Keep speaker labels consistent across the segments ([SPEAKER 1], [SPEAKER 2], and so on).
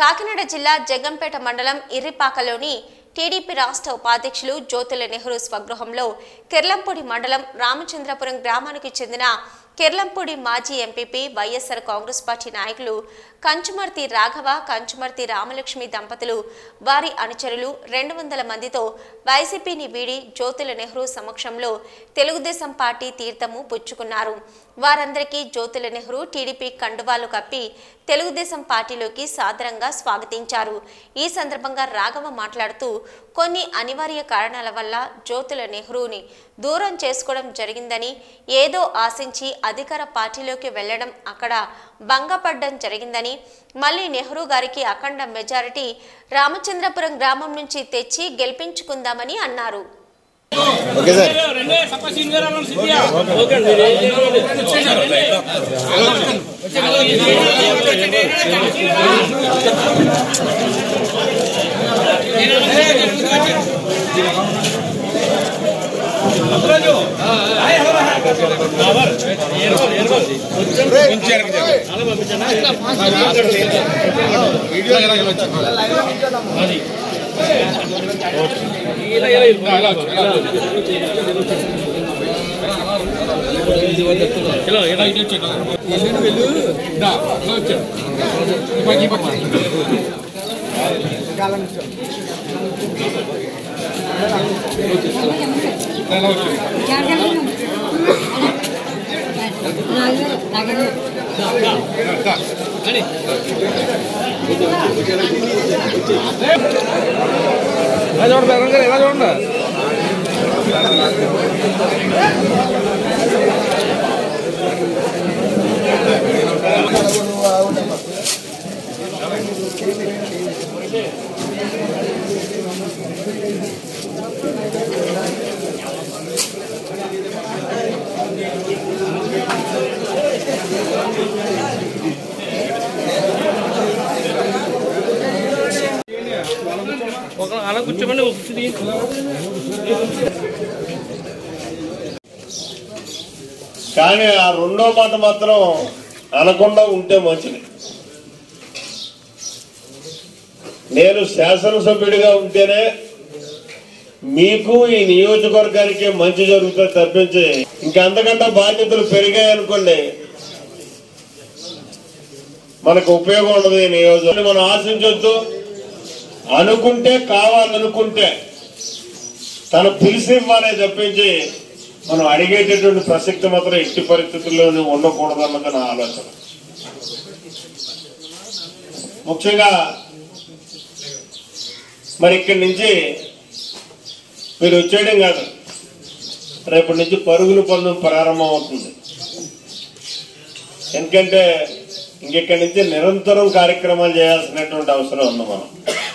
[SPEAKER 1] కాకినాడ జిల్లా జగంపేట మండలం ఇర్రిపాకలోని టీడీపీ రాష్ట్ర ఉపాధ్యక్షులు జ్యోతుల నెహ్రూ స్వగృహంలో కిర్లంపూడి మండలం రామచంద్రపురం గ్రామానికి చెందిన కిర్లంపూడి మాజీ ఎంపీపీ వైఎస్ఆర్ కాంగ్రెస్ పార్టీ నాయకులు కంచుమర్తి రాఘవ కంచుమర్తి రామలక్ష్మి దంపతులు వారి అనుచరులు రెండు వందల మందితో వైసీపీని వీడి జ్యోతుల నెహ్రూ సమక్షంలో తెలుగుదేశం పార్టీ తీర్థము పుచ్చుకున్నారు వారందరికీ జ్యోతుల నెహ్రూ టీడీపీ కండువాలు కప్పి తెలుగుదేశం పార్టీలోకి సాదరంగా స్వాగతించారు ఈ సందర్భంగా రాఘవ మాట్లాడుతూ కొన్ని అనివార్య కారణాల వల్ల జ్యోతుల నెహ్రూని దూరం చేసుకోవడం జరిగిందని ఏదో ఆశించి అధికార పార్టీలోకి వెళ్లడం అక్కడ భంగపడ్డం జరిగిందని మళ్ళీ నెహ్రూ గారికి అఖండ మెజారిటీ రామచంద్రపురం గ్రామం నుంచి తెచ్చి గెలిపించుకుందామని అన్నారు
[SPEAKER 2] ఓకే సార్
[SPEAKER 3] ఎలా చూడండి అరుణ్ గారు ఎలా చూడండి ఒక అలా కూర్చోమని వస్తుంది
[SPEAKER 4] కానీ ఆ రెండో మాట మాత్రం అనకుండా ఉంటే మంచిది నేను శాసనసభ్యుడిగా ఉంటేనే మీకు ఈ నియోజకవర్గానికి మంచి జరుగుతుంది తప్పించి ఇంకంతకంటే బాధ్యతలు పెరిగాయనుకోండి మనకు ఉపయోగం ఉండదు ఈ నియోజకవర్గం మనం ఆశించొద్దు అనుకుంటే కావాలనుకుంటే తను పిలిచి ఇవ్వాలే తప్పించి మనం అడిగేటటువంటి ప్రసక్తి మాత్రం ఎట్టి పరిస్థితుల్లోనూ ఉండకూడదు అన్నది నా ఆలోచన ముఖ్యంగా మరి ఇక్కడి నుంచి మీరు వచ్చేయడం కాదు రేపటి నుంచి పరుగుల పందెం ప్రారంభం అవుతుంది ఎందుకంటే ఇంకెక్కడి నుంచి నిరంతరం కార్యక్రమాలు చేయాల్సినటువంటి అవసరం ఉంది మనం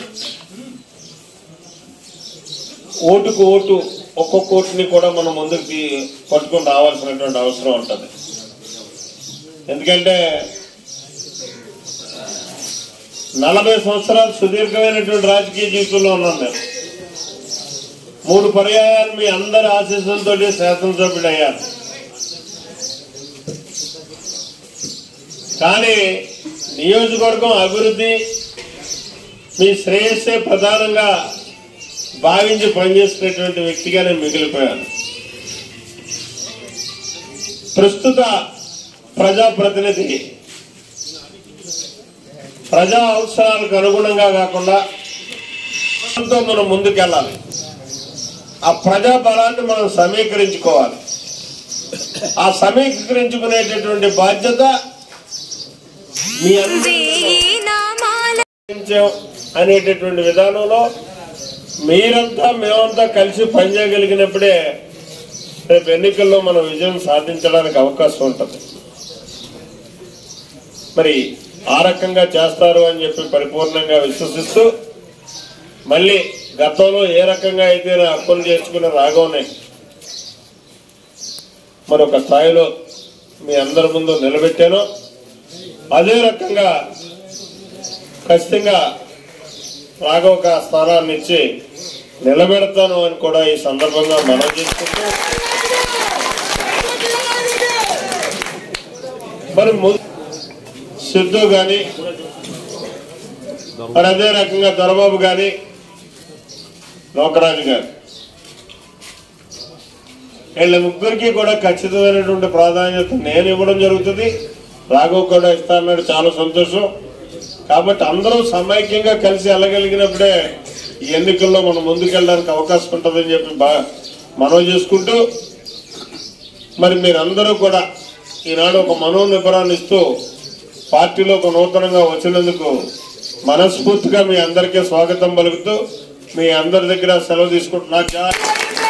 [SPEAKER 4] ఓటుకు ఓటు ఒక్కొక్క ఓటుని కూడా మనం ముందుకు తీ- పట్టుకొని రావాల్సినటువంటి అవసరం ఉంటుంది ఎందుకంటే నలభై సంవత్సరాలు సుదీర్ఘమైనటువంటి రాజకీయ జీవితంలో ఉన్నాను నేను మూడు పర్యాయాలు మీ అందరి ఆశీస్సులతో శాసనసభ్యుడు అయ్యాను కానీ నియోజకవర్గం అభివృద్ధి మీ శ్రేయస్సే ప్రధానంగా భావించి పనిచేస్తున్నటువంటి వ్యక్తిగా నేను మిగిలిపోయాను ప్రస్తుత ప్రజాప్రతినిధి ప్రజా అవసరాలకు అనుగుణంగా కాకుండా తో మనం ముందుకెళ్ళాలి ఆ ప్రజా బలాన్ని మనం సమీకరించుకోవాలి ఆ సమీకరించుకునేటటువంటి బాధ్యత మీ అందరి సాధించాం అనేటటువంటి విధానంలో మీరంతా మేమంతా కలిసి పనిచేయగలిగినప్పుడే రేపు ఎన్నికల్లో మనం విజయం సాధించడానికి అవకాశం ఉంటుంది మరి ఆ రకంగా చేస్తారు అని చెప్పి పరిపూర్ణంగా విశ్వసిస్తూ మళ్ళీ గతంలో ఏ రకంగా అయితే నా హక్కులు చేసుకున్న రాగవనే మరొక స్థాయిలో మీ అందరి ముందు నిలబెట్టాను అదే రకంగా ఖచ్చితంగా రాఘవక స్థానాన్ని ఇచ్చి నిలబెడతాను అని కూడా ఈ సందర్భంగా మనం చేసుకుంటూ మరి ము- సిద్ధు గాని మరి అదే రకంగా దొరబాబు గాని లోకరాజు గారు వీళ్ళ ముగ్గురికి కూడా ఖచ్చితమైనటువంటి ప్రాధాన్యత నేను ఇవ్వడం జరుగుతుంది రాఘవ్ కూడా ఇస్తా అన్నాడు చాలా సంతోషం కాబట్టి అందరూ సమైక్యంగా కలిసి వెళ్ళగలిగినప్పుడే ఈ ఎన్నికల్లో మనం ముందుకెళ్ళడానికి అవకాశం ఉంటుందని చెప్పి బాగా మనవి చేసుకుంటూ మరి మీరందరూ కూడా ఈనాడు ఒక మనోనిబరాన్ని ఇస్తూ పార్టీలో ఒక నూతనంగా వచ్చినందుకు మనస్ఫూర్తిగా మీ అందరికీ స్వాగతం పలుకుతూ మీ అందరి దగ్గర సెలవు తీసుకుంటున్నా జై